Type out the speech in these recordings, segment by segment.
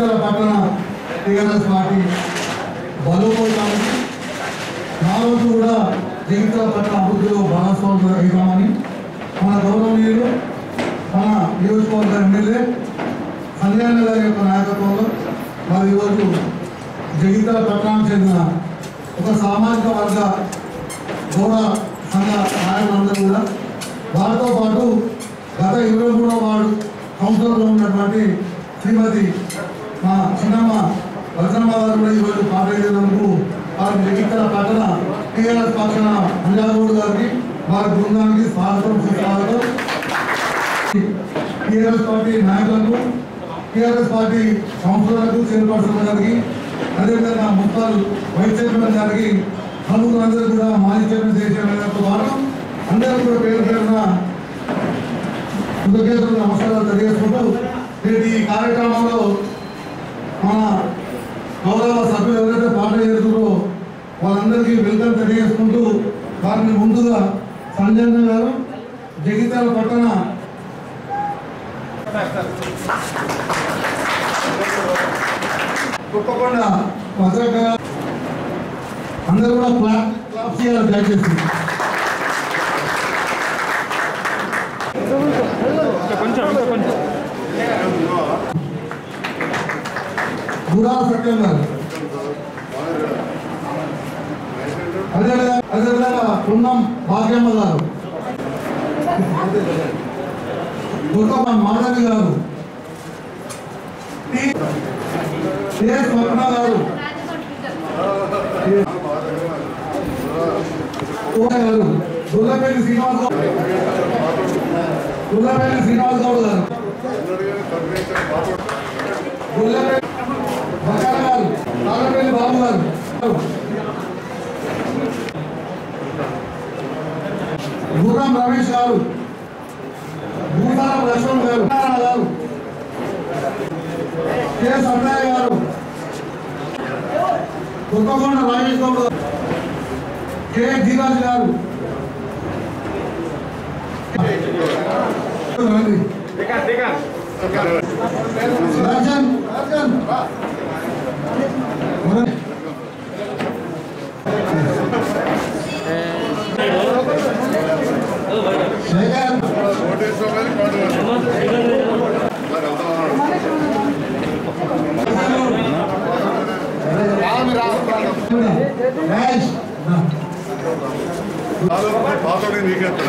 జగిత్యాల పట్టణ TRS party బలోపేతానికి నా రోజు కూడా జగిత్యాల పట్టణ అభివృద్ధిలో భాగస్వాములు అవుతామని మన గౌరవనీయులు మన నియోజకవర్గ ఎమ్మెల్యే కళ్యాణ్ గారి యొక్క నాయకత్వంలో మరి ఈరోజు జగిత్యాల పట్టణానికి చెందిన ఒక సామాజిక వర్గ గౌరవ సంఘ నాయకులందరూ కూడా వారితో పాటు గత ఇరవై మూడవ వార్డు కౌన్సిలర్లో ఉన్నటువంటి శ్రీమతి మా చిన్నమ్మ రచనమ్మ గారు కూడా ఈరోజు పాల్గొనేందుకు వారి జగిత్యాల పట్టణ టీఆర్ఎస్ పక్షణ అంజాగౌడ్ గారికి వారి బృందానికి స్వాగతం సుస్వాగతం టీఆర్ఎస్ పార్టీ నాయకులకు టీఆర్ఎస్ పార్టీ కౌన్సిలర్లకు చైర్పర్సన్ గారికి అదేవిధంగా మున్సిపల్ వైస్ చైర్మన్ గారికి ప్రముఖులందరూ కూడా మాజీ చైర్మన్ చేసిన గారితో పాటు అందరూ కూడా పేరు పేరున కృతజ్ఞతలు నమస్కారాలు తెలియజేసుకుంటూ నేటి ఈ కార్యక్రమంలో మన గౌరవ సభ్యులు ఎవరైతే పార్టీ చేస్తున్నారో వాళ్ళందరికీ వెల్కమ్ తెలియజేసుకుంటూ వారిని ముందుగా సంజయ్ గారు జగిత్యాల పట్టణ తప్పకుండా భద్రత అందరూ కూడా క్లాప్ క్లాప్ చేయాలి దయచేసి గురాల సత్యం గారు అదేవిధంగా అదేవిధంగా పున్నం భాగ్యమ్మ గారు దుర్గమ్మ మాధవి గారు టి. కె. స్వప్న గారు కోట గారు దుల్లపల్లి శ్రీనివాస్ గౌడ్ దుల్లపల్లి శ్రీనివాస్ గౌడ్ గారు దుల్లపల్లి బకాల గారు తాళపల్లి బాబు గారు గుర్రం రమేష్ గారు భూతారం లక్ష్మణ్ గారు నారాయణ గారు కె సత్యయ్య గారు కొత్తకొండ రాజేష్ గౌడ్ గారు కె ధీరాజ్ గారు రండి. రాజన్ రాజన్ రండి. శేఖర్ మహేష్ పాతోడి నీకెత్తరా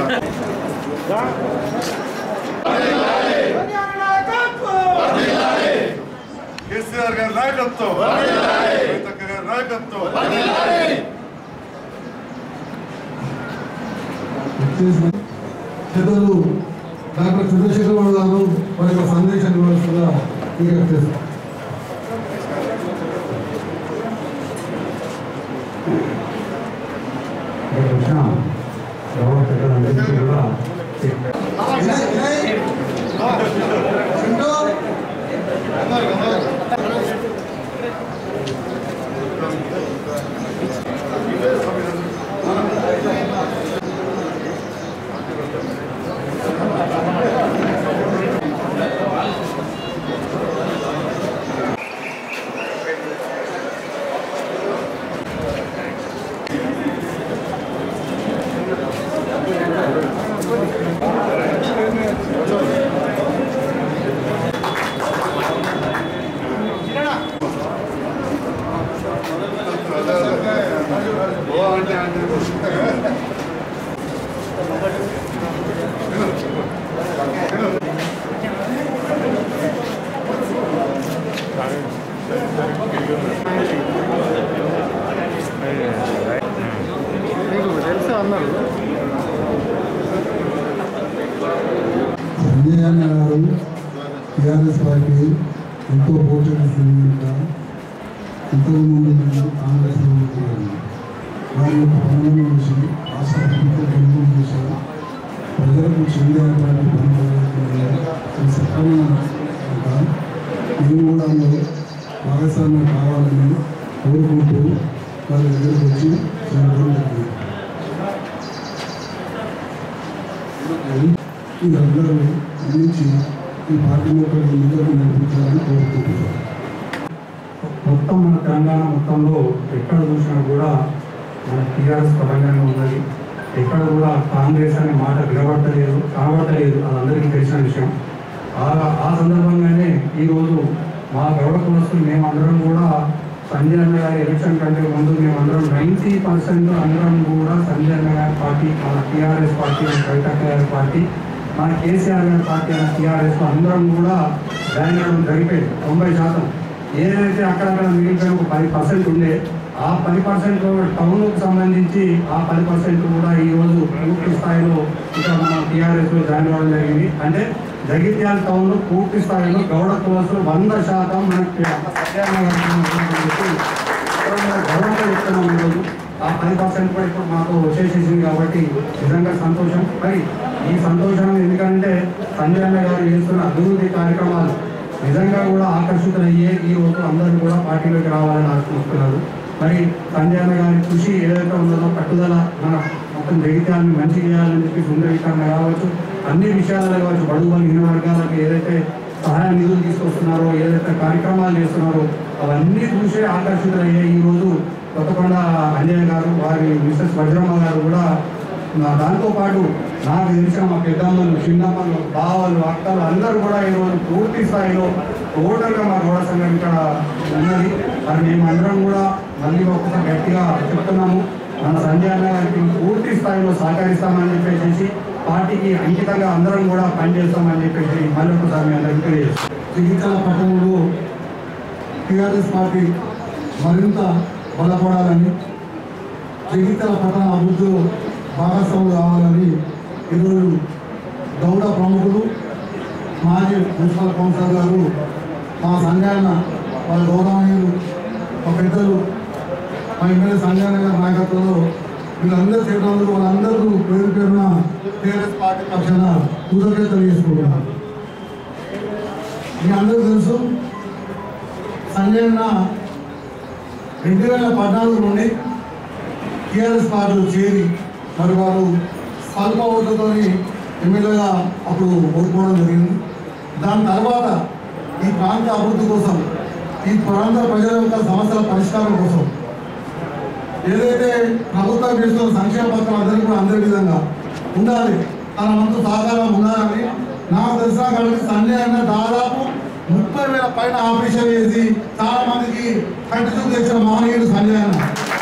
కేసీఆర్ గారి నాయకత్వం కవితక్క గారి నాయకత్వం పెద్దలు డాక్టర్ చంద్రశేఖర్ గారు వారి యొక్క సందేశాన్ని ఇవ్వాల్సిందిగా విజ్ఞప్తి చేస్తారు ఓ అంటే అంటే సంజయ్ అన్న గారు టీఆర్ఎస్ పార్టీ ఎంతో ప్రోత్సహిస్తుందంట ఇంతకుముందు నేను కాంగ్రెస్లో ఉన్నాను వారి యొక్క పనులను చూసి ఆసక్తితో పనులు చూసి ప్రజలకు చెందేటువంటి పనులు సక్రమంగా నేను కూడా అందులో భాగస్వామ్యం కావాలని కోరుకుంటూ వారి దగ్గరికి వచ్చి చేయడం జరిగింది మీరందరూ అందించి ఈ పార్టీ యొక్క ముందుకు నడిపించాలని కోరుకుంటున్నాను మొత్తం మన తెలంగాణ మొత్తంలో ఎక్కడ చూసినా కూడా మన టీఆర్ఎస్ బలంగానే ఉన్నది ఎక్కడ కూడా కాంగ్రెస్ అనే మాట వినబడతలేదు కనబడతలేదు అది అందరికీ తెలిసిన విషయం ఆ ఆ సందర్భంగానే ఈరోజు మా గౌరవ కులస్తులు మేమందరం కూడా సంజయ్ అన్న గారి ఎలక్షన్ కంటే ముందు మేమందరం నైంటీ పర్సెంట్ అందరం కూడా సంజయ్ అన్న గారి పార్టీ మన టీఆర్ఎస్ పార్టీ కవితక్క గారి పార్టీ మన కేసీఆర్ గారి పార్టీ అయిన టీఆర్ఎస్ అందరం కూడా జాయిన్ అవ్వడం జరిగిపోయింది తొంభై శాతం ఏదైతే అక్కడక్కడ మిగిలిపోయిన ఒక పది పర్సెంట్ ఉండే ఆ పది పర్సెంట్ టౌన్కు సంబంధించి ఆ పది పర్సెంట్ కూడా ఈ రోజు పూర్తి స్థాయిలో ఇక్కడ మనం టీఆర్ఎస్ లో జాయిన్ అవ్వడం జరిగింది అంటే జగిత్యాల టౌన్ లో పూర్తి స్థాయిలో గౌడ కులసులు వంద శాతం మనకి సత్యాన్న గారికి ఉన్నదని చెప్పి ఇక్కడ మనం గౌరవంగా చెప్తున్నాం ఈరోజు ఆ పది పర్సెంట్ కూడా ఇప్పుడు మాకు వచ్చేసేసింది కాబట్టి నిజంగా సంతోషం మరి ఈ సంతోషం ఎందుకంటే సంజయ్ అన్న గారు చేస్తున్న అభివృద్ధి కార్యక్రమాలు నిజంగా కూడా ఆకర్షితులయ్యే ఈ రోజు అందరూ కూడా పార్టీలోకి రావాలని ఆశిస్తున్నారు మరి సంజయ్ అన్న గారి కృషి ఏదైతే ఉందో పట్టుదల మన మొత్తం జగిత్యాలను మంచి చేయాలని చెప్పి సుందరీకరణ కావచ్చు అన్ని విషయాలలో కావచ్చు బడుగు బలహీన వర్గాలకు ఏదైతే సహాయ నిధులు తీసుకొస్తున్నారో ఏదైతే కార్యక్రమాలు చేస్తున్నారో అవన్నీ చూసే ఆకర్షితులయ్యే ఈ రోజు కొత్తకొండ అంజయ్య గారు వారి మిస్సెస్ వజ్రమ్మ గారు కూడా నా దాంతో పాటు నాకు తెలిసిన మా పెద్దమ్మలు చిన్నమ్మలు బావలు అక్కలు అందరూ కూడా ఈరోజు పూర్తి స్థాయిలో టోటల్గా మా గౌడ సంఘం ఇక్కడ ఉన్నది మరి మేము అందరం కూడా మళ్ళీ ఒకసారి గట్టిగా చెప్తున్నాము మన సంజయ్ అన్న గారికి పూర్తి స్థాయిలో సహకరిస్తామని చెప్పేసి పార్టీకి అంకితంగా అందరం కూడా పనిచేస్తామని చెప్పేసి మళ్ళీ ఒకసారి మీ అందరికీ తెలియజేస్తాం జగిత్యాల పట్టణంలో టీఆర్ఎస్ పార్టీ మరింత బలపడాలని జగిత్యాల పట్టణ అభివృద్ధిలో భాగస్వాములు కావాలని ఈరోజు గౌడ ప్రముఖులు మాజీ మున్సిపల్ కౌన్సిలర్ గారు మా సంఘాన వాళ్ళ గౌరవనీయులు మా పెద్దలు మా ఎమ్మెల్యే సంఘాన గారి నాయకత్వంలో వీళ్ళందరూ చేయడానికి వాళ్ళందరూ పేరు పేరున టీఆర్ఎస్ పార్టీ పక్షాన కృతజ్ఞతలు చేసుకుంటున్నారు మీ అందరూ తెలుసు సంజయ్ అన్న రెండు వేల పద్నాలుగు నుండి టీఆర్ఎస్ పార్టీలో చేరి మరి వారు స్వల్ప ఓట్లతో ఎమ్మెల్యేగా అప్పుడు ఓడిపోవడం జరిగింది దాని తర్వాత ఈ ప్రాంత అభివృద్ధి కోసం ఈ ప్రాంత ప్రజల యొక్క సమస్యల పరిష్కారం కోసం ఏదైతే ప్రభుత్వం చేస్తున్న సంక్షేమ పథకాలు అందరికీ కూడా అందే విధంగా ఉండాలి తన వంతు సహకారం ఉండాలని నాకు తెలిసిన కాడికి సంజయ్ అన్న దాదాపు ముప్పై వేల పైన ఆపరేషన్ చేసి చాలా మందికి కంటి చూపు తెచ్చిన మహనీయుడు సంజయ్ అన్న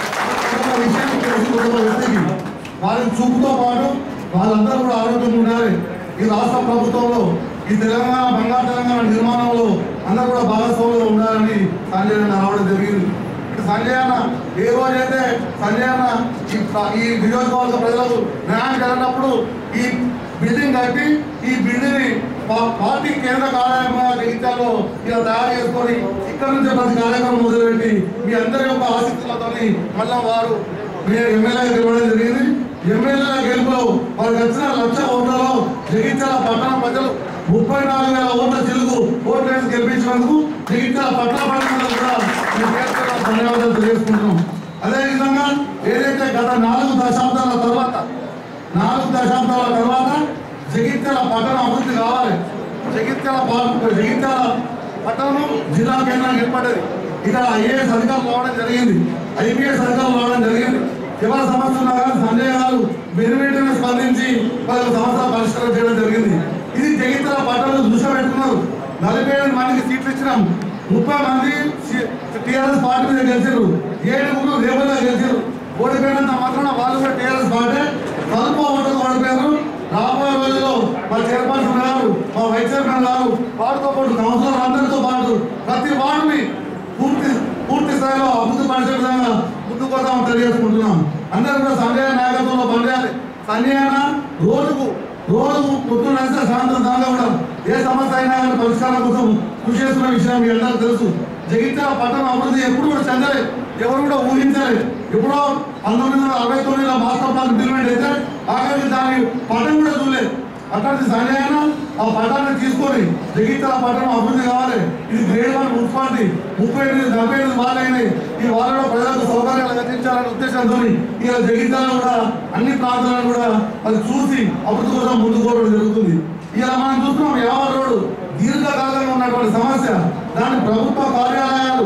ఒక విషయం తెలిసి ఒక వ్యక్తికి వారి చూపుతో పాటు వాళ్ళందరూ కూడా ఆరోగ్యంగా ఉండాలి ఈ రాష్ట్ర ప్రభుత్వంలో ఈ తెలంగాణ బంగారు తెలంగాణ నిర్మాణంలో అందరూ కూడా భాగస్వాములు ఉండాలని సంజయ్ అన్న రావడం జరిగింది ఇటు సంజయ్ అన్న ఏ రోజైతే సంజయ్ అన్న ఈ ప్ర- ఈ నియోజకవర్గ ప్రజలకు న్యాయం జరిగినప్పుడు ఈ బిల్డింగ్ కట్టి ఈ బిల్డింగ్ ని పా- పార్టీ కేంద్ర కార్యాలయంగా జగిత్యాల్లో ఇలా తయారు చేసుకొని ఇక్కడ నుంచి ప్రతి కార్యక్రమం మొదలుపెట్టి మీ అందరి యొక్క ఆసక్తులతో మళ్ళా వారు మీరు ఎమ్మెల్యే గెలవడం జరిగింది ఎమ్మెల్యేల గెలుపులో వారికి వచ్చిన లక్ష ఓట్లలో జగిత్యాల పట్టణ ప్రజలు ముప్పై నాలుగు వేల ఓట్ల చెలుగు ఓట్లు వేసి గెలిపించినందుకు జగిత్యాల పట్టణ ప్రజలందరూ కూడా మీ పేరు పేరున ధన్యవాదాలు తెలియజేసుకుంటున్నాం అదేవిధంగా ఏదైతే గత నాలుగు దశాబ్దాల తర్వాత నాలుగు దశాబ్దాల తర్వాత జగిత్యాల పట్టణ అభివృద్ధి కావాలి జగిత్యాల పా- జగిత్యాల పట్టణం జిల్లా కేంద్రానికి ఏర్పడ్డది ఇక్కడ ఐఏఎస్ అధికారులు రావడం జరిగింది ఐపీఎస్ అధికారులు రావడం జరిగింది ఎవరి సమస్య ఉన్నా కానీ సంజయ్ గారు వెనువెంటనే స్పందించి వాళ్ళ సమస్య పరిష్కారం చేయడం జరిగింది ఇది జగిత్యాల పట్టణంలో దృష్టి పెట్టుకున్నారు నలభై ఏడు మందికి సీట్లు ఇచ్చినాం ముప్పై మంది టీఆర్ఎస్ పార్టీ మీద గెలిచారు ఏడుగురు రేపల్లా గెలిచారు ఓడిపోయినంత మాత్రాన వాళ్ళు కూడా టీఆర్ఎస్ పార్టీ స్వల్ప ఓట్లు ఓడిపోయారు రాబోయే రోజుల్లో మా చైర్పర్సన్ గారు మా వైస్ చైర్మన్ గారు వారితో పాటు కౌన్సిలర్ అందరితో పాటు ప్రతి వార్డుని పూర్తి పూర్తి స్థాయిలో అభివృద్ధి పరిచే విధంగా ముందుకు పోతామని తెలియజేసుకుంటున్నాం అందరూ కూడా సంజయ్ నాయకత్వంలో పనిచేయాలి సంజయ్ అన్న రోజుకు రోజు పొద్దున్న వేస్తే సాయంత్రం దాకా కూడా ఏ సమస్య అయినా కానీ పరిష్కారం కోసం కృషి చేస్తున్న విషయం మీ అందరికీ తెలుసు జగిత్యాల పట్టణ అభివృద్ధి ఎప్పుడు కూడా చెందలేదు ఎవరు కూడా ఊహించలేదు ఎప్పుడో పంతొమ్మిది వందల అరవై తొమ్మిదిలో మాస్టర్ ప్లాన్ ఇంప్లిమెంట్ అయితే ఆఖరికి దాని పట్టణం కూడా చూడలేదు అట్లాంటి సంజయన ఆ పట్టాన్ని తీసుకొని జగిత్యాల పట్టణం అభివృద్ధి కావాలి ఇది గ్రేడ్ వన్ మున్సిపాలిటీ ముప్పై ఎనిమిది నలభై ఎనిమిది వార్లు అయినాయి ఈ వార్డులో ప్రజలకు సౌకర్యాలు కల్పించాలనే ఉద్దేశంతో ఇలా జగిత్యాల కూడా అన్ని ప్రాంతాలను కూడా అది చూసి అభివృద్ధి కోసం ముందుకు పోవడం జరుగుతుంది ఇలా మనం చూస్తున్నాం యావ రోడ్డు దీర్ఘకాలంగా ఉన్నటువంటి సమస్య దాని ప్రభుత్వ కార్యాలయాలు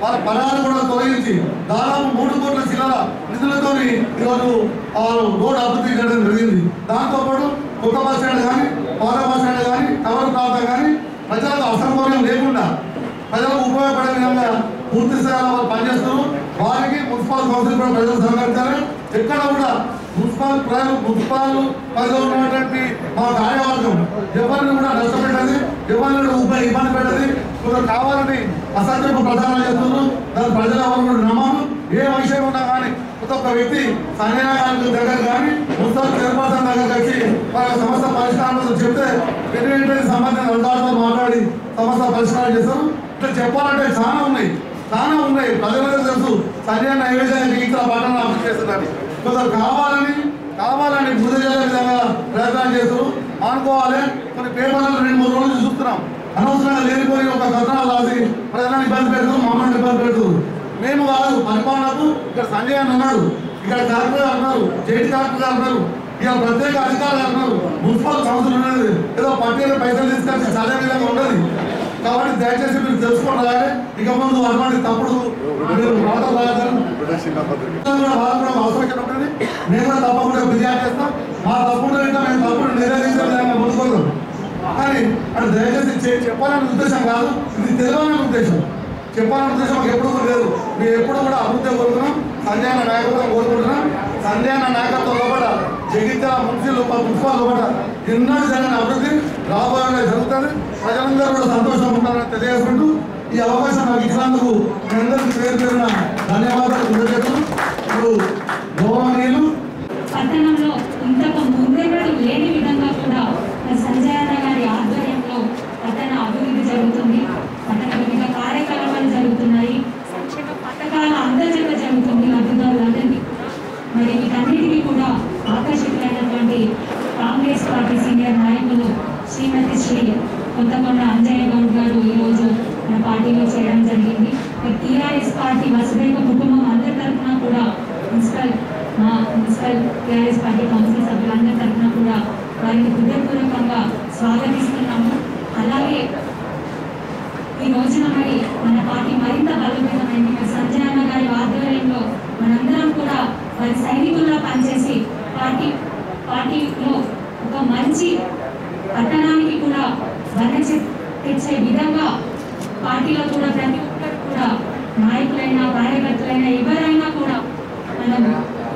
వాళ్ళ పదాలు కూడా తొలగించి దాదాపు మూడు కోట్ల చిల్లర నిధులతో ఈరోజు ఆ రోడ్ అభివృద్ధి చేయడం జరిగింది దాంతోపాటు కొత్త బస్ స్టాండ్ కానీ పాత బస్ స్టాండ్ కానీ టవర్ ప్రాంతం కానీ ప్రజలకు అసౌకర్యం లేకుండా ప్రజలకు ఉపయోగపడే విధంగా పూర్తి స్థాయిలో వాళ్ళు పనిచేస్తారు వారికి మున్సిపల్ కౌన్సిల్ కూడా ప్రజలు సహకరించాలి ఎక్కడ కూడా మున్సిపల్ ప్రజలు మున్సిపల్ పరిధిలో ఉన్నటువంటి మా కార్యవర్గం ఎవరిని కూడా నష్టపెట్టది ఎవరిని కూడా ఉప ఇబ్బంది పెట్టది కొందరు కావాలని అసత్యపు ప్రచారం చేస్తున్నారు దాని ప్రజలు ఎవరు కూడా నమ్మరు ఏ విషయం ఉన్నా కానీ ప్రతి ఒక్క వ్యక్తి సంజయ్ గారి దగ్గర కానీ మున్సిపల్ చైర్పర్సన్ దగ్గర వచ్చి వాళ్ళ సమస్య పరిష్కారం చెప్తే వెంట వెంటనే సంబంధించిన అధికారులతో మాట్లాడి సమస్య పరిష్కారం చేస్తారు ఇట్లా చెప్పాలంటే చాలా ఉన్నాయి చాలా ఉన్నాయి ప్రజలకు తెలుసు సంజయ్ నైవేద్యం ఇక్కడ పట్టణం అభివృద్ధి చేస్తున్నారు కొందరు కావాలని కావాలని బుద్ధి చేసే విధంగా ప్రయత్నం చేస్తారు అనుకోవాలి కొన్ని పేపర్లను రెండు మూడు రోజులు చూస్తున్నాం అనవసరంగా లేనిపోయి ఒక కథనాలు రాసి ప్రజలను ఇబ్బంది పెడుతూ మమ్మల్ని ఇబ్బంది పెడుతూ మేము కాదు పరిపాలనకు ఇక్కడ సంజయ్ అని ఉన్నాడు ఇక్కడ కలెక్టర్ అన్నారు జైటి కలెక్టర్ అన్నారు ఇక ప్రత్యేక అధికారులు అన్నారు మున్సిపల్ కౌన్సిల్ ఉన్నది ఏదో పట్టేలు పైసలు తీసుకొచ్చి చదివే విధంగా ఉండదు కాబట్టి దయచేసి మీరు తెలుసుకొని రాయాలి ఇక ముందు అటువంటి తప్పుడు మీరు వార్తలు రాయాలని కూడా వాళ్ళు కూడా అవసరం ఉంటుంది మేము కూడా తప్పకుండా ఫిర్యాదు చేస్తాం మా తప్పుడు ఇంకా మేము తప్పుడు నివేదించే విధంగా ముందుకోదాం కానీ అది దయచేసి చే- చెప్పాలనే ఉద్దేశం కాదు ఇది తెలియాలనే ఉద్దేశం చెప్పాలనే ఉద్దేశం మాకు ఎప్పుడు కూడా లేదు మేము ఎప్పుడు కూడా అభివృద్ధి కోరుకున్నాం సంజయ్ అన్న నాయకత్వం కోరుకుంటున్నాం సంజయ్ అన్న నాయకత్వం లోపల జగిత్యాల మున్సిపల్ లోపల మున్సిపల్ లోపల ఎన్నో జరిగిన అభివృద్ధి రాబోయే జరుగుతుంది ప్రజలందరూ కూడా సంతోషంగా ఉంటారని తెలియజేసుకుంటూ ఈ అవకాశం నాకు ఇచ్చినందుకు మీ అందరికీ పేరు పేరున ధన్యవాదాలు కృతజ్ఞతలు ఇప్పుడు గౌరవనీయులు పట్టణంలో ఇంతకు ముందెన్నడూ లేని విధంగా కూడా మన సంజయ్ అన్న గారి ఆధ్వర్యంలో పట్టణ అభివృద్ధి జరుగుతుంది పట్టణ వివిధ కార్యకలాపాలు జరుగుతున్నాయి సంక్షేమ పథకాల అందజత జరుగుతుంది లబ్ధిదారులందరికీ కూడా మరి వీటన్నిటికీ కూడా ఆకర్షితులైనటువంటి కాంగ్రెస్ పార్టీ సీనియర్ నాయకులు శ్రీమతి శ్రీ కొత్తకొండ అంజయ్య గౌడ్ గారు ఈరోజు మన పార్టీలో చేయడం జరిగింది టీఆర్ఎస్ పార్టీ వసుదైవ కుటుంబం అందరి తరఫున కూడా మున్సిపల్ మా మున్సిపల్ టీఆర్ఎస్ పార్టీ కౌన్సిల్ సభ్యులందరి తరఫున కూడా వారిని హృదయపూర్వకంగా స్వాగతిస్తున్నాము అలాగే ఈ రోజున మరి మన పార్టీ మరింత బలోపేతమైంది మరి సంజయ్ అన్న గారి ఆధ్వర్యంలో మనందరం కూడా వారి సైనికుల్లా పనిచేసి పార్టీ పార్టీలో ఒక మంచి పట్టణానికి కూడా వన్న తెచ్చే విధంగా పార్టీలో కూడా ప్రతి ఒక్కరు కూడా నాయకులైనా కార్యకర్తలైనా ఎవరైనా కూడా మనం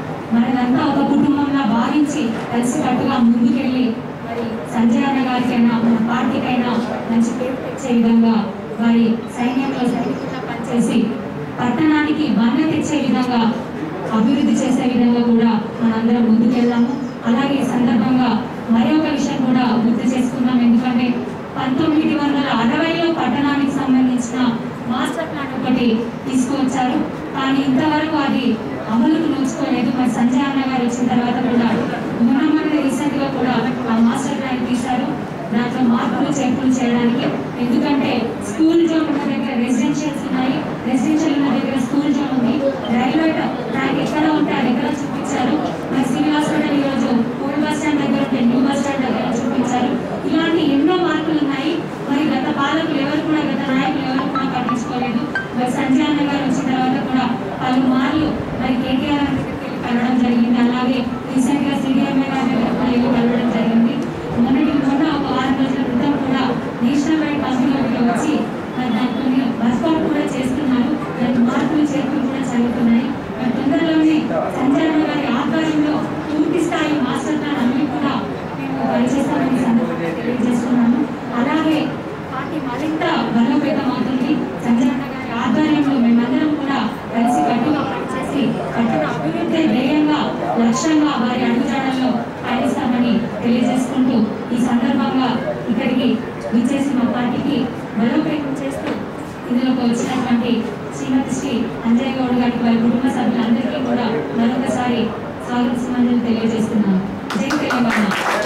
మనదంతా ఒక కుటుంబంలా భావించి కలిసికట్టుగా ముందుకెళ్ళి మరి సంజయ్ అన్న గారికైనా మన పార్టీకైనా మంచి పేరు తెచ్చే విధంగా వారి సైన్యంలో సైనికులుగా పనిచేసి పట్టణానికి వన్న తెచ్చే విధంగా అభివృద్ధి చేసే విధంగా కూడా మనందరం ముందుకెళ్దాము అలాగే ఈ సందర్భంగా మరి ఒక విషయం కూడా గుర్తు చేసుకుందాం ఎందుకంటే పంతొమ్మిది వందల అరవైలో పట్టణానికి సంబంధించిన మాస్టర్ ప్లాన్ ఒకటి తీసుకువచ్చారు కానీ ఇంతవరకు అది అమలుకు నోచుకోలేదు మరి సంజయ్ అన్న గారు వచ్చిన తర్వాత కూడా మొన్న మొన్న రీసెంట్ గా కూడా ఆ మాస్టర్ ప్లాన్ తీశారు దాంట్లో మార్పులు చేర్పులు చేయడానికి ఎందుకంటే స్కూల్ జోన్ ఉన్న దగ్గర రెసిడెన్షియల్స్ ఉన్నాయి రెసిడెన్షియల్ ఉన్న దగ్గర స్కూల్ జోన్ ఉంది రైల్వే ట్రాక్ ఎక్కడ ఉంటే అది ఎక్కడ చూపించారు మరి సివిల్ హాస్పిటల్ ఈ రోజు ఓల్డ్ బస్ స్టాండ్ దగ్గర ఉంటే న్యూ బస్ స్టాండ్ దగ్గర చూపించారు ఇలాంటి ఎన్నో మార్పులు ఉన్నాయి మరి గత పాలకులు ఎవరు కూడా గత నాయకులు ఎవరు కూడా పట్టించుకోలేదు మరి సంజయ్ అన్న గారు వచ్చిన తర్వాత కూడా పలు మార్లు మరి కేటీఆర్ అన్న దగ్గరికి వెళ్ళి కలవడం జరిగింది అలాగే రీసెంట్ గా సిడిఎంఏ గారి దగ్గర కూడా వెళ్ళి కలవడం జరిగింది మొన్నటి మొన్న ఒక వారం రోజుల క్రితం కూడా నేషనల్ వైడ్ కమిటీలోకి వచ్చి మరి దాంట్లో వర్కౌట్ కూడా చేస్తున్నారు దానికి మార్పులు చేర్పులు కూడా జరుగుతున్నాయి మరి తొందరలోనే సంజయ్ అన్న గారి ఆధ్వర్యంలో పూర్తి స్థాయి మాస్టర్ ప్లాన్ అన్ని కూడా మేము పనిచేస్తామని సందర్భంగా తెలియజేస్తున్నాము అలాగే పార్టీ మరింత బలోపేతం అవుతుంది సంజయ్ అన్న గారి ఆధ్వర్యంలో మేమందరం కూడా కలిసి కట్టుగా పనిచేసి పట్టణ అభివృద్ధి ధ్యేయంగా లక్ష్యంగా వారి అడుగుజాడల్లో పయనిస్తామని తెలియజేసుకుంటూ ఈ సందర్భంగా ఇక్కడికి విచ్చేసి మా పార్టీకి బలోపేతం చేస్తూ ఇందులోకి వచ్చినటువంటి శ్రీమతి శ్రీ అంజయ్ గౌడ్ గారికి వారి కుటుంబ సభ్యులందరికీ కూడా మరొకసారి స్వాగత సుమంజలు తెలియజేస్తున్నాను జై తెలంగాణ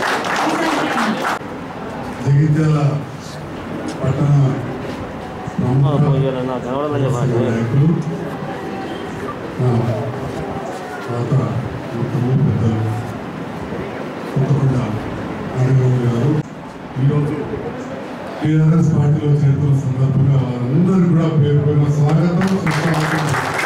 జై తెలంగాణ. జగిత్యాల పట్టణ ప్రముఖ నా కనబడలేదు రాజకీయ నాయకులు నా తాత మొత్తము పెద్దలు కొత్తకొండ ఆనందరావు గారు ఈరోజు టీఆర్ఎస్ పార్టీలో చేరుతున్న సందర్భంగా వారందరూ కూడా పేరు పేరున స్వాగతం సుస్వాగతం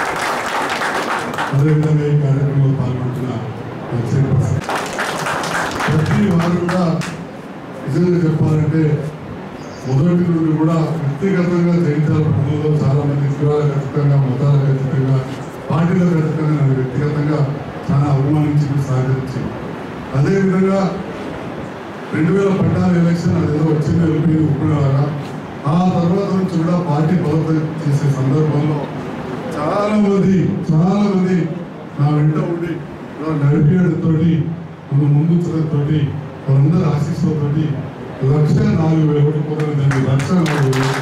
అదేవిధంగా ఈ కార్యక్రమంలో పాల్గొంటున్న మా చైర్పర్సన్ ప్రతి వారు కూడా నిజంగా చెప్పాలంటే మొదటి నుండి కూడా వ్యక్తిగతంగా జయించాల పనుల్లో చాలా మంది కులాలకు ఖచ్చితంగా మతాలకు ఖచ్చితంగా పార్టీలకు ఖచ్చితంగా నన్ను వ్యక్తిగతంగా చాలా అవమానించి సహకరించి అదేవిధంగా రెండు వేల పద్నాలుగు ఎలక్షన్ అదేదో వచ్చింది వెళ్ళిపోయింది ఒప్పుకునేలాగా ఆ తర్వాత నుంచి కూడా పార్టీ బలోపేతం చేసే సందర్భంలో చాలా మంది చాలా మంది నా వెంట ఉండి నా నడిపేయడంతోటి ముందు ముందుతోటి వాళ్ళందరూ ఆశీస్సులతోటి లక్ష నాలుగు వేల ఓట్లు పొందలేదండి లక్ష నాలుగు వేలు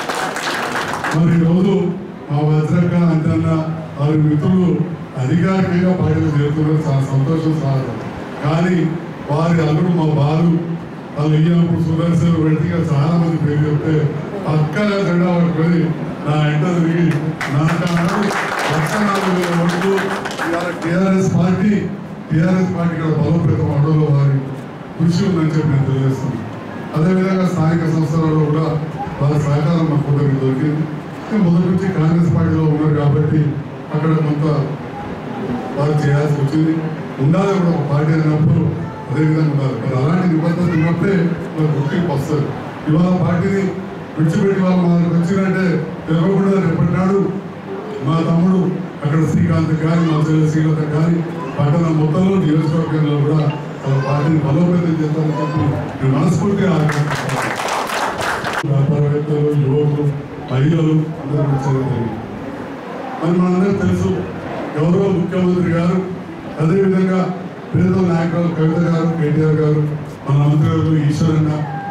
మరి ఈరోజు మా వజ్రక అంజన్న వారి మిత్రులు అధికారికంగా పార్టీలో చేరుతున్నారు చాలా సంతోషం సార్ కానీ వారి అల్లుడు మా బాలు వాళ్ళు ఇయ్యప్పుడు సుదర్శన్ వ్యక్తిగా చాలా మంది పేరు చెప్తే పక్కగా జెండా పట్టుకొని నా ఇంట తిరిగి నాకు లక్ష నాలుగు వేల ఓట్లు ఇవాళ టీఆర్ఎస్ పార్టీ టీఆర్ఎస్ పార్టీ ఇక్కడ బలోపేతం అవడంలో వారి కృషి ఉందని చెప్పి నేను తెలియజేస్తున్నాను అదేవిధంగా స్థానిక సంస్థలలో కూడా వాళ్ళ సహకారం మాకు కొందరికి దొరికింది ఇంకా మొదటి నుంచి కాంగ్రెస్ పార్టీలో ఉన్నారు కాబట్టి అక్కడ కొంత వారు చేయాల్సి వచ్చింది ఉండాలి కూడా ఒక పార్టీ అయినప్పుడు అదేవిధంగా ఉండాలి మరి అలాంటి నిబద్ధత ఉన్నప్పుడే వాళ్ళ గుర్తింపు వస్తుంది ఇవాళ పార్టీని విడిచిపెట్టి వాళ్ళు మా దగ్గరకు వచ్చిందంటే తెలియకుండా రేపటి నాడు మా తమ్ముడు అక్కడ శ్రీకాంత్ కానీ మా చెల్లెలు శ్రీలత కానీ పట్టణ మొత్తంలో నియోజకవర్గంలో కూడా వాళ్ళ పార్టీని బలోపేతం చేస్తామని చెప్పి నేను మనస్ఫూర్తిగా ఆకాంక్షిస్తున్నాను. వ్యాపారవేత్తలు యువకులు మహిళలు అందరూ వచ్చారు జరిగింది మరి మనందరూ తెలుసు గౌరవ ముఖ్యమంత్రి గారు అదేవిధంగా పేద నాయకులు కవిత గారు కేటీఆర్ గారు మన మంత్రులు ఈశ్వరన్న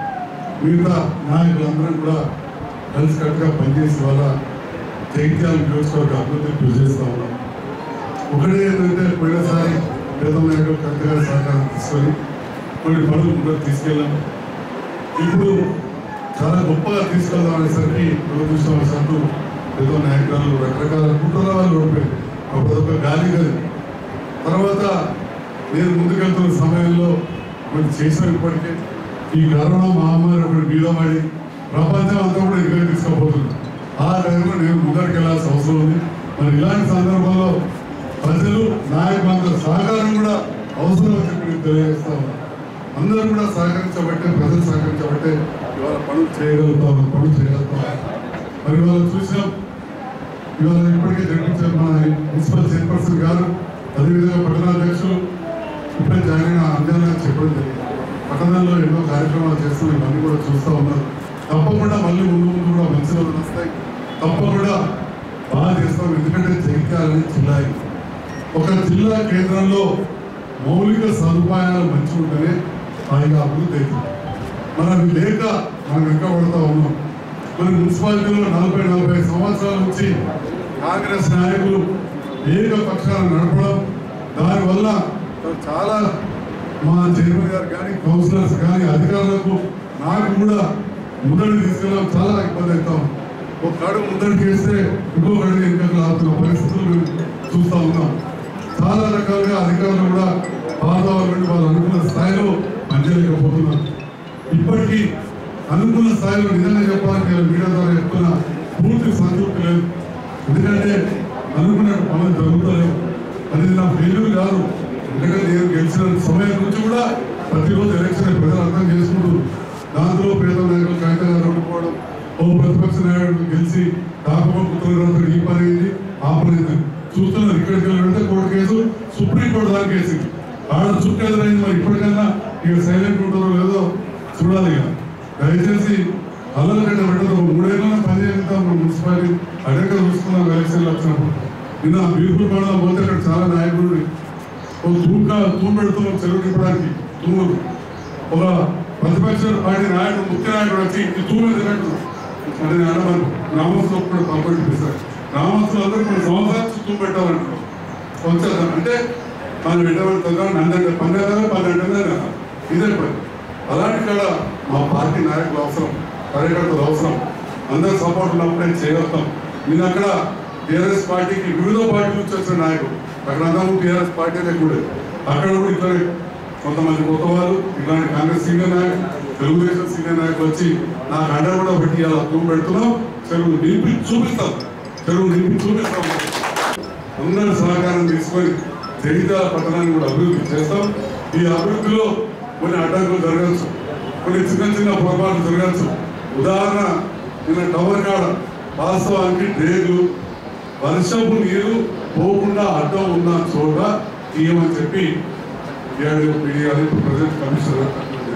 మిగతా నాయకులందరూ కూడా కలిసికట్టుగా పనిచేసి వాళ్ళ జైత్యాల నియోజకవర్గ అభివృద్ధికి కృషి చేస్తూ ఉన్నాం ఒకటి ఏంటంటే పోయినసారి పేద నాయకులు కవిత గారి సహకారం తీసుకొని కొన్ని పనులు ముందుకు తీసుకెళ్ళాం ఇప్పుడు చాలా గొప్పగా తీసుకెళ్దాం అనేసరికి దురదృష్టవశాత్తు ఏదో నాయకురాలు రకరకాల కుట్రల వాళ్ళు ఓడిపోయింది అప్పుడు ఒక గాలి గది తర్వాత నేను ముందుకెళ్తున్న సమయంలో కొన్ని చేశాను ఇప్పటికే ఈ కరోనా మహమ్మారి ఒకటి మీద పడి ప్రపంచం అంతా కూడా ఇక్కడే తీసుకుపోతుంది ఆ టైంలో నేను ముందరికి వెళ్ళాల్సిన అవసరం ఉంది మరి ఇలాంటి సందర్భంలో ప్రజలు నాయకులందరూ సహకారం కూడా అవసరం అని చెప్పి నేను తెలియజేస్తా ఉన్నాను అందరూ కూడా సహకరించబట్టే ప్రజలు సహకరించబట్టే ఇవాళ పనులు చేయగలుగుతాం పనులు చేయగలుగుతాం మరి ఇవాళ చూసినాం ఇవాళ ఇప్పటికే జరిపించారు మన మున్సిపల్ చైర్పర్సన్ గారు అదేవిధంగా పట్టణాధ్యక్షులు ఇప్పుడే జాయిన్ అయిన అంజనా గారు చెప్పడం జరిగింది పట్టణంలో ఎన్నో కార్యక్రమాలు చేస్తున్నాం ఇవన్నీ కూడా చూస్తూ ఉన్నారు తప్పకుండా మళ్ళీ ముందు ముందు కూడా మంచి రోజులు వస్తాయి తప్పకుండా బాగా చేస్తాం ఎందుకంటే జగిత్యాలని జిల్లా ఇది. ఒక జిల్లా కేంద్రంలో మౌలిక సదుపాయాలు మంచిగా ఉంటేనే హాయిగా అభివృద్ధి అవుతుంది మనం అవి లేక మనం వెంకబడతా ఉన్నాం మన మున్సిపాలిటీలో నలభై నలభై సంవత్సరాల నుంచి కాంగ్రెస్ నాయకులు ఏకపక్షాలు నడపడం దానివల్ల చాలా మా చైర్మన్ గారు కానీ కౌన్సిలర్స్ కానీ అధికారులకు నాకు కూడా ముందడికి తీసుకెళ్ళడం చాలా ఇబ్బంది అవుతాం ఒక అడుగు ముందడికి వేస్తే ఇంకొక అడుగు వెనుకకు లాగుతున్న పరిస్థితులు మేము చూస్తా ఉన్నాం చాలా రకాలుగా అధికారులు కూడా వాతావరణం నుండి వాళ్ళు అనుకున్న స్థాయిలో పనిచేయలేకపోతున్నారు ఇప్పటికీ అనుకున్న స్థాయిలో నిజంగా చెప్పాలంటే నేను మీడియా ద్వారా చెప్తున్న పూర్తి సంతృప్తి లేదు ఎందుకంటే అనుకున్నట్టు పనులు జరుగుతలేవు అది నా ఫెయిల్యూర్ కాదు ఎందుకంటే నేను గెలిచిన సమయం నుంచి కూడా ప్రతిరోజు ఎలక్షన్ ప్రజలు అర్థం చేసుకుంటూ దాంట్లో పేద నాయకులు కవిత గారు ఓడిపోవడం ఓ ప్రతిపక్ష నాయకుడు గెలిచి కాకపోతే పుత్రులు ఈ పని అయింది ఆ పని అయింది చూస్తున్నారు ఇక్కడికి వెళ్ళి కోర్టు కేసు సుప్రీం కోర్టు దాకా కేసు ఆడ చుట్టూ ఎదురైంది మరి ఇప్పటికన్నా ఇక సైలెంట్ ఉంటారో లేదో చూడాలి ఇక దయచేసి అల్లల గడ్డ పెట్టదు మూడేళ్ళ పని చేస్తాం మన మున్సిపాలిటీ అడగ చూసుకున్నాం ఎలక్షన్లు వచ్చినప్పుడు నిన్న బ్యూటిఫుల్ పడదా పోతే అక్కడ చాలా నాయకులు ఓ తూక తూము పెడుతున్నాం చెరువు నింపడానికి తూములు ఒక ప్రతిపక్ష పార్టీ నాయకుడు ముఖ్య నాయకుడు వచ్చి ఈ తూము ఎందుకంటు అంటే నేను అన్నమాను గ్రామస్తులు కూడా పంపడి పిలుస్తారు గ్రామస్తులు అందరూ కొన్ని సంవత్సరాలు తూము పెట్టాలంటారు వచ్చేదా అంటే మనం పెట్టబడుతుందా నందంటే పన్నెండు పన్నెండు ఇదే పని అలాంటి కాడ మా పార్టీ నాయకులు అవసరం కార్యకర్తలు అవసరం అందరు సపోర్ట్ ఉన్నప్పుడే చేయగలుగుతాం నేను అక్కడ టీఆర్ఎస్ పార్టీకి వివిధ పార్టీ నుంచి వచ్చిన నాయకుడు అక్కడ అందరూ టీఆర్ఎస్ పార్టీనే కూడా అక్కడ కూడా ఇట్లా కొంతమంది కొత్త వాళ్ళు ఇట్లాంటి కాంగ్రెస్ సీనియర్ నాయకులు తెలుగుదేశం సీనియర్ నాయకులు వచ్చి నాకు అండ కూడా పెట్టి ఇలా తూము పెడుతున్నాం చెరువు నింపి చూపిస్తాం చెరువు నింపి చూపిస్తాం అందరి సహకారం తీసుకొని జగిత్యాల పట్టణాన్ని కూడా అభివృద్ధి చేస్తాం ఈ అభివృద్ధిలో కొన్ని అడ్డంకులు జరగచ్చు కొన్ని చిన్న చిన్న పొరపాట్లు జరగచ్చు ఉదాహరణ నిన్న టవర్ కాడ వాస్తవానికి డ్రైన్లు వర్షపు నీరు పోకుండా అడ్డం ఉన్న చోట తీయమని చెప్పి ఏడు ప్రజెంట్ కమిషనర్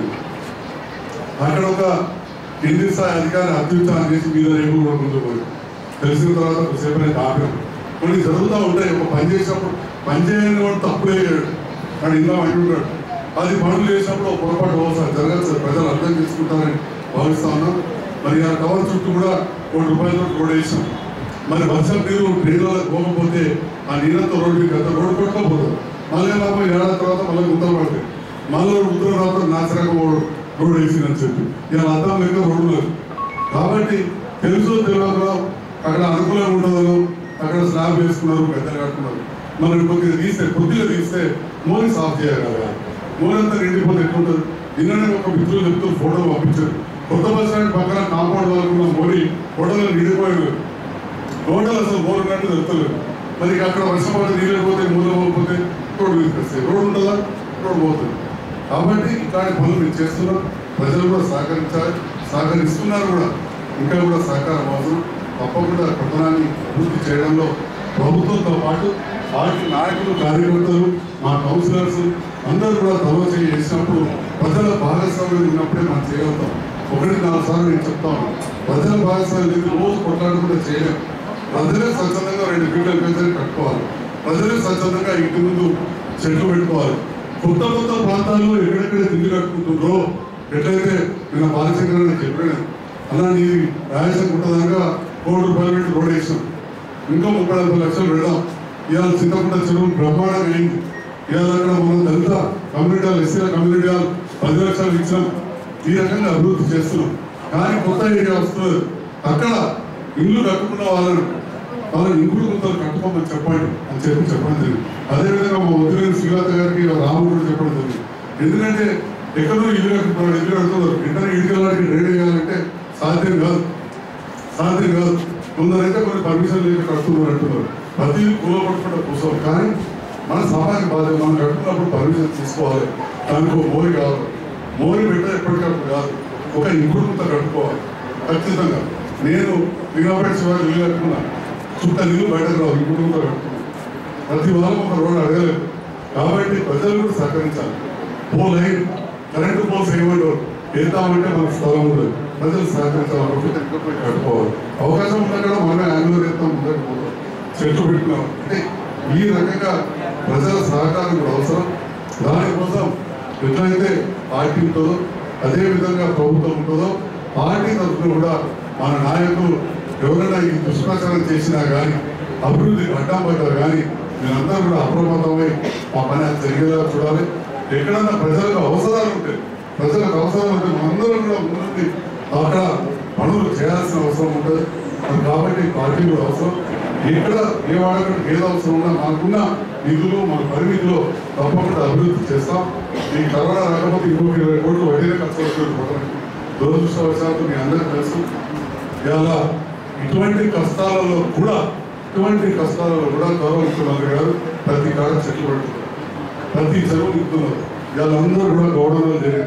అక్కడ ఒక కింది స్థాయి అధికారి అత్యుత్సాహం చేసి మీద రేపు కూడా ముందుకు పోయి తెలిసిన తర్వాత కొద్దిసేపు నేను ఆపాను కొన్ని జరుగుతూ ఉంటాయి ఒక పని చేసినప్పుడు పని చేయని వాడు తప్పుడే చేయడు వాడు ఇంకా అంటుంటాడు అది పనులు చేసినప్పుడు ఒక పొరపాటు అవసరం జరగదు సార్ ప్రజలు అర్థం చేసుకుంటారని భావిస్తా ఉన్నాం మరి ఆ కవర్ చుట్టూ కూడా కోటి రూపాయలతో రోడ్ వేసాం మరి వర్షం నీరు డ్రైన్లలో పోకపోతే ఆ నీళ్ళతో రోడ్డు గత రోడ్డు కొట్టుకోపోతుంది మళ్ళీ లాభం ఏడాది తర్వాత మళ్ళీ గుంతలు పడతాయి మళ్ళీ ఉత్తర తర్వాత నాశరకం రోడ్డు వేసిందని చెప్పి ఇలా అర్థం లేక రోడ్డు లేదు కాబట్టి తెలుసు తెలియక అక్కడ అనుకూలంగా ఉండదు అక్కడ స్లాబ్ వేసుకున్నారు పెద్దలు కట్టుకున్నారు మనం కొద్దిగా తీస్తే కొద్దిగా తీస్తే మోని సాఫ్ చేయగలగాలి మోని అంతా నిండిపోతే ఎట్లుంటుంది నిన్ననే ఒక మిత్రులు చెప్తూ ఫోటో పంపించారు కొత్త బస్ స్టాండ్ పక్కన కాంపౌండ్ వాళ్ళకున్న మోని ఫోటోలో నిండిపోయారు టోటల్ అసలు బోర్ ఉన్నట్టు తెలుస్తలేదు మరి ఇక అక్కడ వర్షం పడి నీళ్ళు పోతే మూల పోతే రోడ్డు తీసుకొస్తాయి రోడ్డు ఉంటుందా రోడ్డు పోతుంది కాబట్టి ఇట్లాంటి పనులు మేము చేస్తున్నాం ప్రజలు కూడా సహకరించాలి సహకరిస్తున్నారు కూడా ఇంకా కూడా సహకారం అవసరం తప్పకుండా పట్టణాన్ని అభివృద్ధి చేయడంలో ప్రభుత్వంతో పాటు పార్టీ నాయకులు కార్యకర్తలు మా కౌన్సిలర్స్ అందరూ కూడా తలవచి చేసినప్పుడు ప్రజల భాగస్వామ్యం ఉన్నప్పుడే మనం చేయగలుగుతాం ఒకటి నాలుగు సార్లు నేను చెప్తాను ప్రజల భాగస్వామ్యం లేదు రోజు కొట్లాడకుండా చేయలేం ప్రజలే స్వచ్ఛందంగా రెండు ఫీట్ల పెంచని కట్టుకోవాలి ప్రజలే స్వచ్ఛందంగా ఇంటి ముందు చెట్లు పెట్టుకోవాలి కొత్త కొత్త ప్రాంతాల్లో ఎక్కడెక్కడ ఇల్లు కట్టుకుంటుండ్రో ఎట్లయితే నేను బాలశంకర్ చెప్పాను అలా నీ రాయసం ఉంటుందనగా కోటి రూపాయలు పెట్టి రోడ్ వేసాం ఇంకో ముప్పై నలభై లక్షలు పెడదాం ఇవాళ చింతకుంట చెరువు బ్రహ్మాండంగా అయింది ఇవాళ అక్కడ మనం దళిత కమ్యూనిటీ హాల్ ఎస్సీల కమ్యూనిటీ హాల్ పది లక్షలు ఇచ్చినాం ఈ రకంగా అభివృద్ధి చేస్తున్నాం కానీ కొత్త ఏరియా వస్తుంది అక్కడ ఇల్లు కట్టుకున్న వాళ్ళని వాళ్ళని ఇంకుడు గుంతలు కట్టుకోమని చెప్పండి అని చెప్పి చెప్పడం జరిగింది అదేవిధంగా మా వదిలేని శ్రీలత గారికి రాము కూడా చెప్పడం జరిగింది ఎందుకంటే ఎక్కడో ఇల్లు కట్టుకున్నాడు ఇల్లు కడుతున్నారు వెంటనే ఇటుకలాంటి రెడీ చేయాలంటే సాధ్యం కాదు సాధ్యం కాదు కొందరైతే కొన్ని పర్మిషన్ లేక కడుతున్నారు అంటున్నారు ప్రతి కూల పట్టుకుంటే కూర్చోం కానీ మన సమాజ బాధ్యత మనం కట్టుకున్నప్పుడు పర్మిషన్ తీసుకోవాలి దానికి ఒక మోరి కావాలి మోరి పెట్ట ఎప్పటికప్పుడు కాదు ఒక ఇంకుడు ముద్ద కట్టుకోవాలి ఖచ్చితంగా నేను లింగాపేట శివారు ఇల్లు కట్టుకున్నా చుట్ట నీళ్ళు బయటకు రావు ఇంకుడు ముద్ద కట్టుకున్నాను ప్రతి వారం ఒక రోడ్డు అడగలేదు కాబట్టి ప్రజలు కూడా సహకరించాలి ఓ లైన్ కరెంటు పోల్స్ ఏమంటారు వేద్దామంటే మనకు స్థలం ఉండదు ప్రజలు సహకరించాలి ఒకటి తగ్గపోయి కట్టుకోవాలి అవకాశం ఉన్నా కూడా మనమే యాంగులర్ ఎత్తాం ముందరికి పోతాం చెట్లు పెట్టుకున్నాం అంటే ఈ రకంగా ప్రజల సహకారం కూడా అవసరం దానికోసం ఎట్లయితే పార్టీ ఉంటుందో అదే విధంగా ప్రభుత్వం ఉంటుందో పార్టీ తరఫున కూడా మన నాయకులు ఎవరైనా ఈ దుష్ప్రచారం చేసినా కానీ అభివృద్ధికి అడ్డం పడ్డా కానీ మీరందరూ కూడా అప్రమత్తమై మా పని అది జరిగేలా చూడాలి ఎక్కడన్నా ప్రజలకు అవసరాలు ఉంటాయి ప్రజలకు అవసరాలు ఉంటే మనందరం కూడా ముందుండి అక్కడ పనులు చేయాల్సిన అవసరం ఉంటుంది మరి కాబట్టి పార్టీ కూడా అవసరం ఎక్కడ ఏ వాడకంటే ఏది అవసరం ఉన్నా మనకున్న నిధులు మన పరిమితిలో తప్పకుండా అభివృద్ధి చేస్తాం ఈ కరోనా రాకపోతే ఇంకొక ఇరవై కోట్లు వడ్డీనే ఖర్చు అవుతుంది దురదృష్టవశాత్తు మీ అందరికీ తెలుసు ఇలా ఇటువంటి కష్టాలలో కూడా ఇటువంటి కష్టాలలో కూడా గౌరవ ముఖ్యమంత్రి గారు ప్రతి కాడ చెట్లు పెడుతున్నారు ప్రతి చెరువు నింపుతున్నారు వీళ్ళందరూ కూడా గౌరవం జరిగింది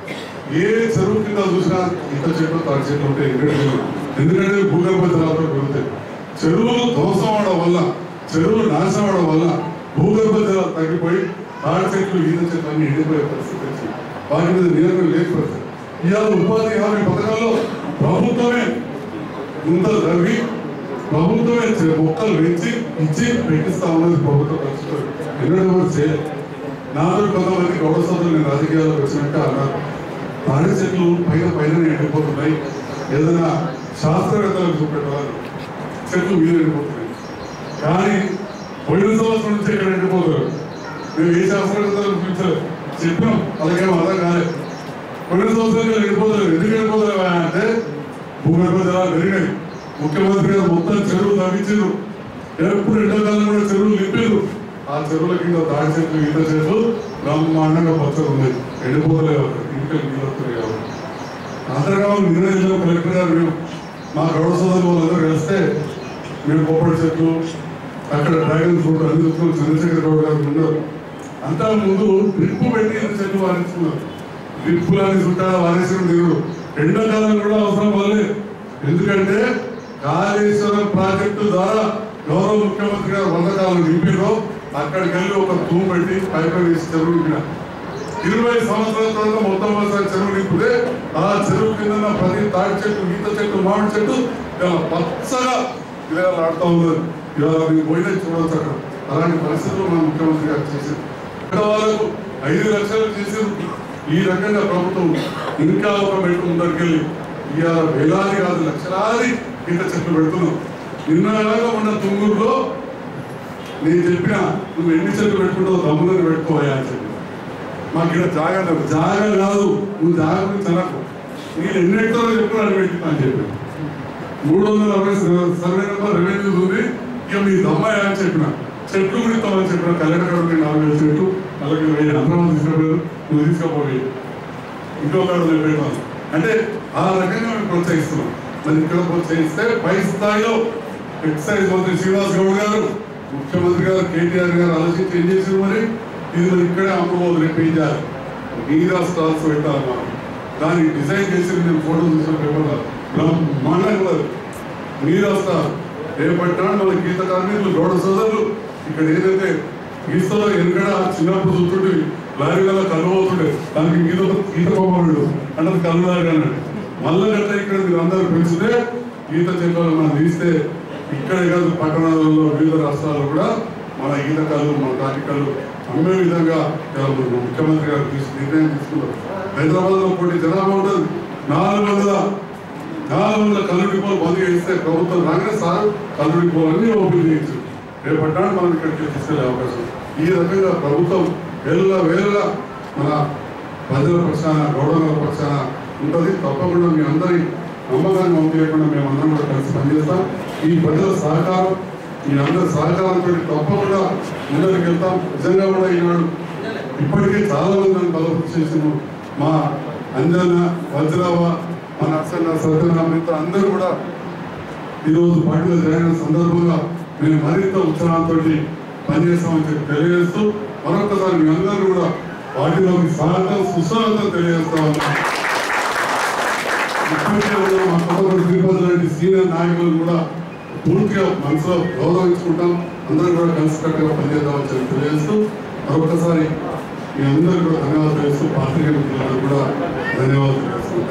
ఏ చెరువు కింద చూసినా ఇంత చెట్లు తాటి చెట్లు ఉంటాయి ఎందుకంటే ఎందుకంటే భూగర్భ జలాలతో పెరుగుతాయి చెరువులు ధ్వంసం అవడం వల్ల చెరువులు నాశనం అవడం వల్ల భూగర్భ జలాలు తగ్గిపోయి తాటి చెట్లు ఈత చెట్లు అన్ని ఎండిపోయే పరిస్థితి వచ్చింది వాటి మీద నియంత్రణ లేని పరిస్థితి ఇవాళ ఉపాధి హామీ పథకాల్లో ప్రభుత్వమే ముందలు రవి ప్రభుత్వమే చె- మొక్కలు పెంచి ఇచ్చి పెట్టిస్తా ఉన్నది ప్రభుత్వ పరిస్థితులు ఎన్నడూ ఎవరు చేయలేదు నాతో కొంతమంది గౌరవ సభ్యులు నేను రాజకీయాల్లోకి వచ్చినట్టు అన్నారు తాడి చెట్లు పైన పైన ఎండిపోతున్నాయి ఏదైనా శాస్త్రవేత్తలకు చూపెట్టాలి చెట్లు మీద ఎండిపోతున్నాయి కానీ పోయిన సంవత్సరం నుంచి ఇక్కడ ఎండిపోతారు మేము ఏ శాస్త్రవేత్తలకు పిలిచలేదు చెప్పాం అలాగే అర్థం కాలేదు పోయిన సంవత్సరం ఎండిపోతారు ఎందుకు ఎండిపోతారు అంటే భూగర్భ జలాలు పెరిగినాయి ముఖ్యమంత్రి గారు మొత్తం చెరువులు తవ్వించారు ఎప్పుడు ఎండాకాలం కూడా చెరువులు నింపారు ఆ చెరువుల కింద తాడి చెట్లు ఈత చెట్లు బ్రహ్మాండంగా పచ్చగా ఉన్నాయి ఎండిపోలేదు అక్కడ ఇంటికి నీళ్ళు వస్తున్నాయి కాబట్టి అంతర్గామం నిర్ణయించిన కలెక్టర్ గారు మేము మా గౌడ సోదరులు వాళ్ళందరూ కలిస్తే మేము కొప్పటి చెట్లు అక్కడ డ్రాగన్ ఫ్రూట్ అన్ని చెట్లు చంద్రశేఖర్ గౌడ్ గారు ఉన్నారు అంతా ముందు డ్రిప్ పెట్టి ఇంత చెట్లు వారించుకున్నారు డ్రిప్పులని చుట్టాల వారేసిన దేవుడు ఎండాకాలం కూడా అవసరం పడలేదు ఎందుకంటే కాళేశ్వరం ప్రాజెక్టు ద్వారా గౌరవ ముఖ్యమంత్రి గారు వందకాలం నింపిలో అక్కడికి వెళ్ళి ఒక తూ పెట్టి పైపు వేసి చెరువు నింపిన ఇరవై సంవత్సరాల తర్వాత మొత్తం ఒకసారి చెరువు నింపితే ఆ చెరువు కింద ప్రతి తాడి చెట్టు ఈత చెట్టు మామిడి చెట్టు ఇలా పచ్చగా ఇలా ఆడుతూ ఉన్నారు ఇవాళ మీరు పోయినా చూడవచ్చు అక్కడ అలాంటి పరిస్థితులు మన ముఖ్యమంత్రి గారు చేశారు ఇక్కడ వాళ్ళకు ఐదు లక్షలు చేసారు ఈ రకంగా ప్రభుత్వం ఇంకా ఒక మెట్టు ముందరికెళ్ళి ఇవాళ వేలాది కాదు లక్షలాది ఈత చెట్లు పెడుతున్నాం నిన్నలాగా ఉన్న తుంగూరులో నేను చెప్పిన నువ్వు ఎన్ని చెట్లు పెట్టుకుంటావు దమ్ములను పెట్టుకోవా అని చెప్పి మాకు ఇక్కడ జాగా లేదు జాగా కాదు నువ్వు జాగా గురించి అనకు నేను ఎన్ని హెక్టార్లు చెప్పుకున్నాను పెట్టి అని చెప్పి మూడు వందల అరవై సర్వే నెంబర్ రెవెన్యూ ఉంది ఇక మీ దమ్మాయి అని చెప్పిన చెట్లు కూడా ఇస్తామని చెప్పిన కలెక్టర్ గారు నేను నాలుగు వేల చెట్లు అలాగే వెయ్యి అందరం తీసుకుపోయారు నువ్వు తీసుకుపోయి ఇంకొక పెట్టాను అంటే ఆ రకంగా మేము ప్రోత్సహిస్తున్నాం మరి ఇక్కడ ప్రోత్సహిస్తే పై స్థాయిలో ఎక్సైజ్ మంత్రి శ్రీనివాస్ గౌడ్ గారు ముఖ్యమంత్రి గారు కేటీఆర్ గారు ఆలోచించి ఏం చేశారు మరి ఇది మరి ఇక్కడే అమ్ముకోదు రేపు ఏం చేయాలి నీరా స్టాల్స్ పెట్టాలి మనం దానికి డిజైన్ చేసి నేను ఫోటో తీసుకుని పేపర్లో బ్రహ్మాండంగా నీరా స్టాల్ రేపట్టాడు మన గీత కార్మికులు గౌడ సోదరులు ఇక్కడ ఏదైతే గీతలో ఎనకడ చిన్నప్పుడు చూస్తుంటే లారీ వల్ల కళ్ళు పోతుండే దానికి గీత గీత పోవాడు అంటే కళ్ళు లారీ అన్నాడు మళ్ళీ గట్ట ఇక్కడ మీరు అందరూ పెంచితే గీత చెట్లు మనం తీస్తే ఇక్కడే కాదు పట్టణాలలో వివిధ రాష్ట్రాల్లో కూడా మన ఈత కళ్ళు మన తాటి కళ్ళు అమ్మే విధంగా ఇవాళ మన ముఖ్యమంత్రి గారు తీసు నిర్ణయం తీసుకున్నారు హైదరాబాద్ లో కోటి జనాభా ఉంటుంది నాలుగు వందల నాలుగు వందల కళ్ళు డిపోలు బంద్ చేస్తే ప్రభుత్వం రాగానే సార్ కళ్ళు డిపోలన్నీ ఓపెన్ చేయొచ్చు రేపట్టాడు మనం ఇక్కడికి తీసుకెళ్లే అవకాశం ఈ రకంగా ప్రభుత్వం వేళ్ళ వేళ్ళ మన ప్రజల పక్షాన గౌరవ పక్షాన ఉంటుంది తప్పకుండా మీ అందరి నమ్మకాన్ని వంపు లేకుండా మేమందరం కూడా కలిసి పనిచేస్తాం ఈ ప్రజల సహకారం మీ అందరి సహకారంతో తప్పకుండా ముందరికి వెళ్తాం నిజంగా కూడా ఈనాడు ఇప్పటికే చాలా మంది నన్ను బలపరి చేసిన మా అంజన వజ్రావ మా నర్సన్న సత్యనారాయణ అందరూ కూడా ఈరోజు పార్టీలో జరిగిన సందర్భంగా మేము మరింత ఉత్సాహంతో పనిచేస్తామని చెప్పి తెలియజేస్తూ మరొకసారి మీ అందరూ కూడా పార్టీలోకి స్వాగతం సుస్వాగతం తెలియజేస్తామని ఇప్పటికే ఉన్న మా కొత్తగూడ తిరుపతి లాంటి సీనియర్ నాయకులను కూడా పూర్తిగా మనసులో గౌరవించుకుంటాం అందరూ కూడా కలిసికట్టుగా పనిచేద్దామని చెప్పి తెలియజేస్తూ మరొకసారి మీ అందరూ కూడా ధన్యవాదాలు తెలుస్తూ పాత్రికేయులకు కూడా ధన్యవాదాలు తెలుస్తూ